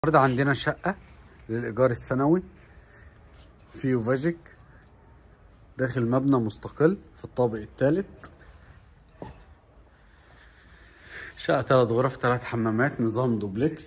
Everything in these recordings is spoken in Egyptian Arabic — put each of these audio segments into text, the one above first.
النهارده عندنا شقة للإيجار السنوي في فاجيك داخل مبنى مستقل في الطابق الثالث شقة تلات غرف تلات حمامات نظام دوبلكس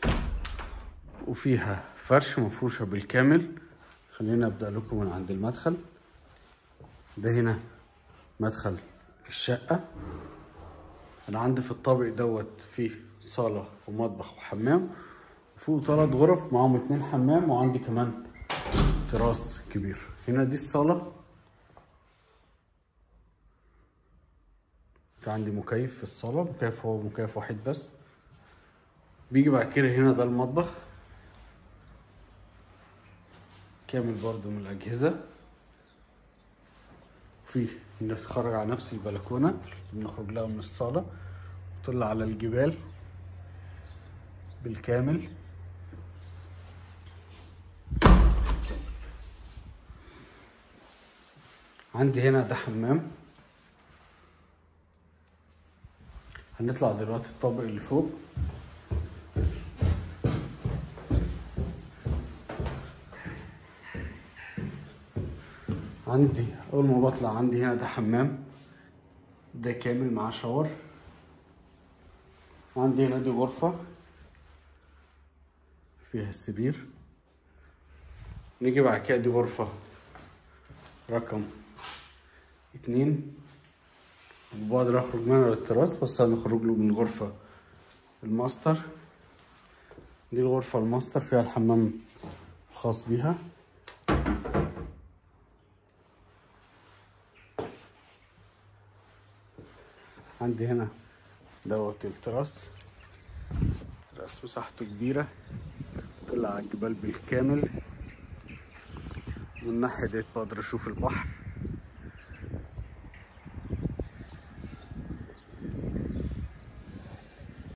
وفيها فرش مفروشة بالكامل خلينا أبدأ لكم من عند المدخل ده هنا مدخل الشقة أنا عندي في الطابق دوت فيه صالة ومطبخ وحمام وفوق تلات غرف معاهم اتنين حمام وعندي كمان تراس كبير هنا دي الصالة في عندي مكيف في الصالة مكيف هو مكيف واحد بس بيجي بعد كده هنا ده المطبخ كامل برضو من الأجهزة في نتخرج على نفس البلكونة بنخرج لها من الصالة نطلع على الجبال بالكامل عندي هنا ده حمام هنطلع دلوقتي الطابق اللي فوق عندي اول ما بطلع عندي هنا ده حمام ده كامل مع شاور عندي هنا دي غرفة فيها السرير نيجي بعد كده دي غرفة رقم اتنين وبقدر اخرج منها للتراس بس هنخرج له من غرفة الماستر دي الغرفة الماستر فيها الحمام الخاص بيها عندي هنا دوت التراس التراس مساحته كبيرة طلع على الجبال بالكامل من الناحية ديت بقدر اشوف البحر